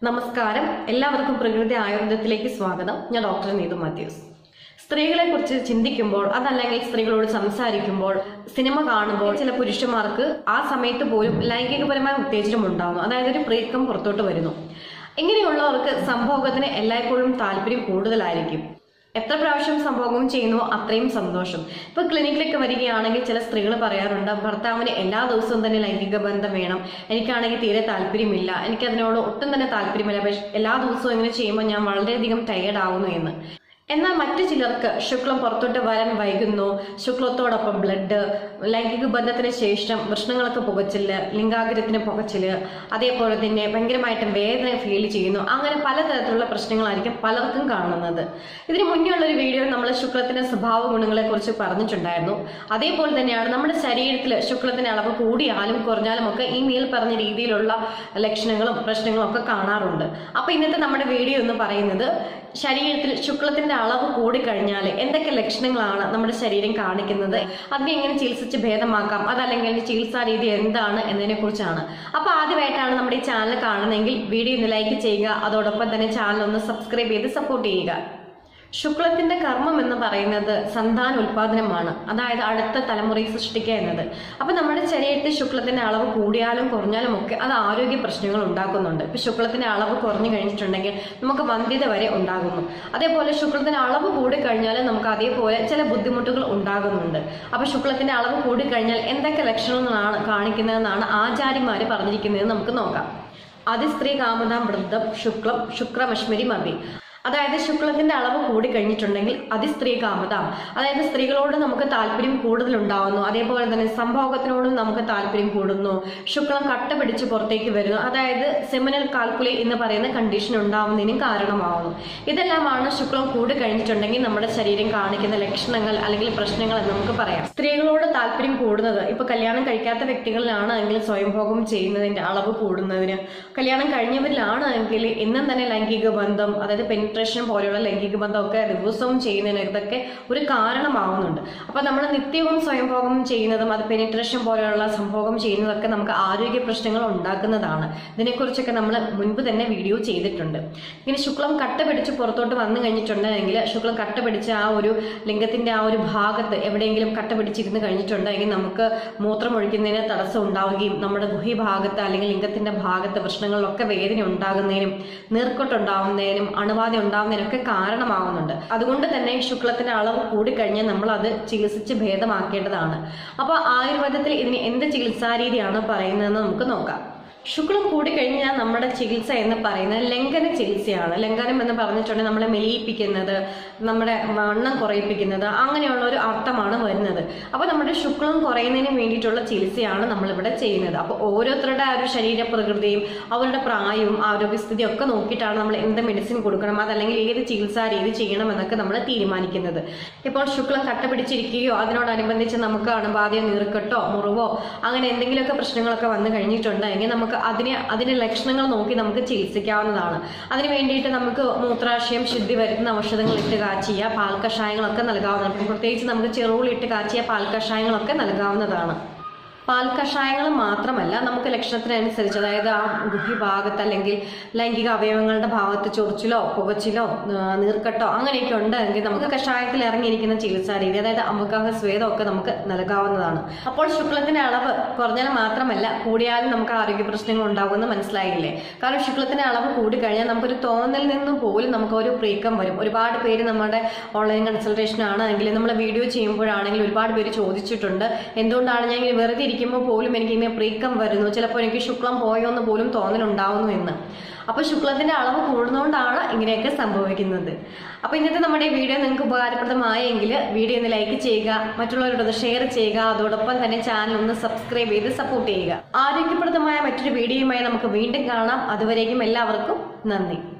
നമസ്കാരം എല്ലാവർക്കും പ്രകൃതി ആയുർവേദത്തിലേക്ക് സ്വാഗതം ഞാൻ ഡോക്ടർ നീതു മാത്യൂസ് സ്ത്രീകളെ കുറിച്ച് ചിന്തിക്കുമ്പോൾ അതല്ലെങ്കിൽ സ്ത്രീകളോട് സംസാരിക്കുമ്പോൾ സിനിമ കാണുമ്പോൾ ചില പുരുഷന്മാർക്ക് ആ സമയത്ത് പോലും ലൈംഗികപരമായ ഉത്തേജനം ഉണ്ടാകുന്നു അതായത് ഒരു പ്രീക്കം പുറത്തോട്ട് വരുന്നു ഇങ്ങനെയുള്ളവർക്ക് സംഭോഗത്തിന് എല്ലായ്പ്പോഴും താല്പര്യം കൂടുതലായിരിക്കും എത്ര പ്രാവശ്യം സംഭോഗം ചെയ്യുന്നുവോ അത്രയും സന്തോഷം ഇപ്പൊ ക്ലിനിക്കിലേക്ക് വരികയാണെങ്കിൽ ചില സ്ത്രീകൾ പറയാറുണ്ട് ഭർത്താവിന് എല്ലാ ദിവസവും തന്നെ ലൈംഗിക ബന്ധം വേണം എനിക്കാണെങ്കിൽ തീരെ താല്പര്യമില്ല എനിക്ക് അതിനോട് ഒട്ടും തന്നെ താല്പര്യമില്ല പക്ഷെ എല്ലാ ദിവസവും ഇങ്ങനെ ചെയ്യുമ്പോൾ ഞാൻ വളരെയധികം ടയേർഡ് ആവുന്നു എന്ന് എന്നാൽ മറ്റു ചിലർക്ക് ശുക്ലം പുറത്തോട്ട് വരാൻ വൈകുന്നു ശുക്ലത്തോടൊപ്പം ബ്ലഡ് ലൈംഗിക ബന്ധത്തിന് ശേഷം വൃഷ്ണങ്ങൾക്ക് പുകച്ചില് ലിംഗാഗ്രഹത്തിന് പുകച്ചില് അതേപോലെ തന്നെ ഭയങ്കരമായിട്ട് വേദന ഫീൽ ചെയ്യുന്നു അങ്ങനെ പലതരത്തിലുള്ള പ്രശ്നങ്ങളായിരിക്കും പലർക്കും കാണുന്നത് ഇതിന് മുന്നേ ഉള്ള ഒരു വീഡിയോയിൽ നമ്മൾ ശുക്ലത്തിന്റെ സ്വഭാവ ഗുണങ്ങളെ കുറിച്ച് പറഞ്ഞിട്ടുണ്ടായിരുന്നു അതേപോലെ തന്നെയാണ് നമ്മുടെ ശരീരത്തിൽ ശുക്ലത്തിന്റെ അളവ് കൂടിയാലും കുറഞ്ഞാലും ഒക്കെ ഈ മേൽ പറഞ്ഞ രീതിയിലുള്ള ലക്ഷണങ്ങളും പ്രശ്നങ്ങളും ഒക്കെ കാണാറുണ്ട് അപ്പൊ ഇന്നത്തെ നമ്മുടെ വീഡിയോ എന്ന് പറയുന്നത് ശരീരത്തിൽ ശുക്ലത്തിന്റെ അളവ് കൂടിക്കഴിഞ്ഞാൽ എന്തൊക്കെ ലക്ഷണങ്ങളാണ് നമ്മുടെ ശരീരം കാണിക്കുന്നത് അതിനെ എങ്ങനെ ചികിത്സിച്ച് ഭേദമാക്കാം അതല്ലെങ്കിൽ അതിന്റെ ചികിത്സാ രീതി എന്താണ് എന്നതിനെ കുറിച്ചാണ് അപ്പൊ ആദ്യമായിട്ടാണ് നമ്മുടെ ഈ ചാനൽ കാണുന്നതെങ്കിൽ വീഡിയോ ഒന്ന് ലൈക്ക് ചെയ്യുക അതോടൊപ്പം തന്നെ ചാനൽ ഒന്ന് സബ്സ്ക്രൈബ് ചെയ്ത് സപ്പോർട്ട് ചെയ്യുക ശുക്ലത്തിന്റെ കർമ്മം എന്ന് പറയുന്നത് സന്താന ഉൽപാദനമാണ് അതായത് അടുത്ത തലമുറയെ സൃഷ്ടിക്കുക എന്നത് അപ്പൊ നമ്മുടെ ശരീരത്തിൽ ശുക്ലത്തിന്റെ അളവ് കൂടിയാലും കുറഞ്ഞാലും ഒക്കെ അത് ആരോഗ്യ പ്രശ്നങ്ങൾ ഉണ്ടാക്കുന്നുണ്ട് ഇപ്പൊ ശുക്ലത്തിന്റെ അളവ് കുറഞ്ഞു കഴിഞ്ഞിട്ടുണ്ടെങ്കിൽ നമുക്ക് വന്ധ്യത വരെ ഉണ്ടാകുന്നു അതേപോലെ ശുക്ലത്തിന്റെ അളവ് കൂടി കഴിഞ്ഞാൽ നമുക്ക് അതേപോലെ ചില ബുദ്ധിമുട്ടുകൾ ഉണ്ടാകുന്നുണ്ട് അപ്പൊ ശുക്ലത്തിന്റെ അളവ് കൂടി കഴിഞ്ഞാൽ എന്തൊക്കെ ലക്ഷണങ്ങളാണ് കാണിക്കുന്നതെന്നാണ് ആചാര്യന്മാര് പറഞ്ഞിരിക്കുന്നത് നമുക്ക് നോക്കാം അതിസ്ത്രീ കാമതാം വൃദ്ധം ശുക്ലം ശുക്രമശ്മരി മതി അതായത് ശുക്ലത്തിന്റെ അളവ് കൂടി കഴിഞ്ഞിട്ടുണ്ടെങ്കിൽ അതിസ്ത്രീ കാമത അതായത് സ്ത്രീകളോട് നമുക്ക് താല്പര്യം കൂടുതൽ ഉണ്ടാവുന്നു അതേപോലെ തന്നെ സംഭോഗത്തിനോടും നമുക്ക് താല്പര്യം കൂടുന്നു ശുക്ലം കട്ട പിടിച്ച് പുറത്തേക്ക് വരുന്നു അതായത് സെമിനൽ കാൽക്കുലി എന്ന് പറയുന്ന കണ്ടീഷൻ ഉണ്ടാവുന്നതിനും കാരണമാവുന്നു ഇതെല്ലാമാണ് ശുക്ലം കൂടി കഴിഞ്ഞിട്ടുണ്ടെങ്കിൽ നമ്മുടെ ശരീരം കാണിക്കുന്ന ലക്ഷണങ്ങൾ അല്ലെങ്കിൽ പ്രശ്നങ്ങൾ എന്ന് നമുക്ക് പറയാം സ്ത്രീകളോട് താല്പര്യം കൂടുന്നത് ഇപ്പൊ കല്യാണം കഴിക്കാത്ത വ്യക്തികളിലാണ് എങ്കിൽ സ്വയംഭോഗം ചെയ്യുന്നതിന്റെ അളവ് കൂടുന്നതിന് കല്യാണം കഴിഞ്ഞവരിലാണ് എങ്കിൽ ഇന്നും തന്നെ ലൈംഗിക ബന്ധം അതായത് പെനിട്രേഷൻ പോലെയുള്ള ലൈംഗിക ബന്ധമൊക്കെ ദിവസവും ചെയ്യുന്നതിന് ഇതൊക്കെ ഒരു കാരണമാവുന്നുണ്ട് അപ്പൊ നമ്മൾ നിത്യവും സ്വയംഭോഗം ചെയ്യുന്നതും അത് പെനിട്രേഷൻ പോലെയുള്ള സംഭോഗം ചെയ്യുന്നതൊക്കെ നമുക്ക് ആരോഗ്യ പ്രശ്നങ്ങൾ ഉണ്ടാക്കുന്നതാണ് ഇതിനെക്കുറിച്ചൊക്കെ നമ്മൾ മുൻപ് തന്നെ വീഡിയോ ചെയ്തിട്ടുണ്ട് ഇങ്ങനെ ശുക്ലം കട്ട പിടിച്ച് പുറത്തോട്ട് വന്നു കഴിഞ്ഞിട്ടുണ്ടെങ്കിൽ ശുക്ലം കട്ട പിടിച്ച ആ ഒരു ലിംഗത്തിന്റെ ആ ഒരു ഭാഗത്ത് എവിടെയെങ്കിലും കട്ട പിടിച്ചിരുന്ന് കഴിഞ്ഞിട്ടുണ്ടെങ്കിൽ നമുക്ക് മൂത്രം ഒഴിക്കുന്നതിന് തടസ്സം ഉണ്ടാവുകയും നമ്മുടെ ഗുഹി ഭാഗത്ത് അല്ലെങ്കിൽ ലിംഗത്തിന്റെ ഭാഗത്ത് പ്രശ്നങ്ങളിലൊക്കെ വേദന ഉണ്ടാകുന്നതിനും നീർക്കൊട്ടുണ്ടാവുന്നതിനും അണുബാധ ഉണ്ടാവുന്നതിനൊക്കെ കാരണമാവുന്നുണ്ട് അതുകൊണ്ട് തന്നെ ശുക്ലത്തിന്റെ അളവ് കൂടിക്കഴിഞ്ഞാൽ നമ്മൾ അത് ചികിത്സിച്ച് ഭേദമാക്കേണ്ടതാണ് അപ്പോൾ ആയുർവേദത്തിൽ ഇതിന് എന്ത് ചികിത്സാ രീതിയാണ് പറയുന്നതെന്ന് നമുക്ക് നോക്കാം ശുക്ലം കൂടിക്കഴിഞ്ഞാൽ നമ്മുടെ ചികിത്സ എന്ന് പറയുന്നത് ലംഘന ചികിത്സയാണ് ലംഘനം എന്ന് പറഞ്ഞിട്ടുണ്ടെങ്കിൽ നമ്മളെ മെലിയിപ്പിക്കുന്നത് നമ്മുടെ വണ്ണം കുറയിപ്പിക്കുന്നത് അങ്ങനെയുള്ള ഒരു അർത്ഥമാണ് വരുന്നത് അപ്പോൾ നമ്മുടെ ശുക്ലം കുറയുന്നതിന് വേണ്ടിയിട്ടുള്ള ചികിത്സയാണ് നമ്മളിവിടെ ചെയ്യുന്നത് അപ്പോൾ ഓരോരുത്തരുടെ ആ ഒരു ശരീര പ്രകൃതിയും അവരുടെ പ്രായവും ആരോഗ്യസ്ഥിതിയും ഒക്കെ നോക്കിയിട്ടാണ് നമ്മൾ എന്ത് മെഡിസിൻ കൊടുക്കണം അതല്ലെങ്കിൽ ഏത് ചികിത്സാ രീതി ചെയ്യണം എന്നൊക്കെ നമ്മൾ തീരുമാനിക്കുന്നത് ഇപ്പോൾ ശുക്ലം കട്ട പിടിച്ചിരിക്കുകയോ അതിനോടനുബന്ധിച്ച് നമുക്ക് അണുബാധയോ നീർക്കെട്ടോ മുറിവോ അങ്ങനെ എന്തെങ്കിലുമൊക്കെ പ്രശ്നങ്ങളൊക്കെ വന്നു കഴിഞ്ഞിട്ടുണ്ടെങ്കിൽ നമുക്ക് അതിനെ അതിന്റെ ലക്ഷണങ്ങൾ നോക്കി നമുക്ക് ചികിത്സിക്കാവുന്നതാണ് അതിന് വേണ്ടിയിട്ട് നമുക്ക് മൂത്രാശയം ശുദ്ധി വരുത്തുന്ന ഔഷധങ്ങൾ ഇട്ട് കാച്ചിയ പാൽ കഷായങ്ങളൊക്കെ നൽകാവുന്നതാണ് പ്രത്യേകിച്ച് നമുക്ക് ചെറുള്ളി ഇട്ട് കാച്ചിയ പാൽ കഷായങ്ങളൊക്കെ നൽകാവുന്നതാണ് പാൽ കഷായങ്ങൾ മാത്രമല്ല നമുക്ക് ലക്ഷണത്തിനനുസരിച്ച് അതായത് ആ ഗുഹി ഭാഗത്ത് അല്ലെങ്കിൽ ലൈംഗിക അവയവങ്ങളുടെ ഭാഗത്ത് ചൊറിച്ചിലോ പുകച്ചിലോ നീർക്കെട്ടോ അങ്ങനെയൊക്കെ ഉണ്ടെങ്കിൽ നമുക്ക് കഷായത്തിൽ ഇറങ്ങിയിരിക്കുന്ന ചികിത്സാ രീതി അതായത് അമുഖാഹ സ്വേദം ഒക്കെ നമുക്ക് നൽകാവുന്നതാണ് അപ്പോൾ ശുക്ലത്തിന്റെ അളവ് കുറഞ്ഞാൽ മാത്രമല്ല കൂടിയാലും നമുക്ക് ആരോഗ്യ പ്രശ്നങ്ങൾ ഉണ്ടാകുമെന്ന് മനസ്സിലായില്ലേ കാരണം ശുക്ലത്തിന്റെ അളവ് കൂടിക്കഴിഞ്ഞാൽ നമുക്കൊരു തോന്നൽ നിന്ന് പോലും നമുക്ക് ഒരു പ്രീക്കം വരും ഒരുപാട് പേര് നമ്മുടെ ഓൺലൈൻ കൺസൾട്ടേഷൻ ആണെങ്കിൽ നമ്മൾ വീഡിയോ ചെയ്യുമ്പോഴാണെങ്കിൽ ഒരുപാട് പേര് ചോദിച്ചിട്ടുണ്ട് എന്തുകൊണ്ടാണ് ഞാൻ ഇങ്ങനെ വെറുതെ ഇരിക്കുമ്പോൾ പോലും എനിക്ക് ഇങ്ങനെ പ്രീക്കം വരുന്നു ചിലപ്പോൾ എനിക്ക് ശുക്ലം പോയോ എന്ന് പോലും തോന്നലുണ്ടാവുന്നു എന്ന് അപ്പൊ ശുക്ലത്തിന്റെ അളവ് കൂടുന്നതുകൊണ്ടാണ് ഇങ്ങനെയൊക്കെ സംഭവിക്കുന്നത് അപ്പൊ ഇന്നത്തെ നമ്മുടെ ഈ വീഡിയോ നിങ്ങൾക്ക് ഉപകാരപ്രദമായെങ്കിൽ വീഡിയോ ഒന്ന് ലൈക്ക് ചെയ്യുക മറ്റുള്ളവരോടൊന്ന് ഷെയർ ചെയ്യുക അതോടൊപ്പം തന്നെ ചാനൽ ഒന്ന് സബ്സ്ക്രൈബ് ചെയ്ത് സപ്പോർട്ട് ചെയ്യുക ആരോഗ്യപ്രദമായ മറ്റൊരു വീഡിയോയുമായി നമുക്ക് വീണ്ടും കാണാം അതുവരേക്കും എല്ലാവർക്കും നന്ദി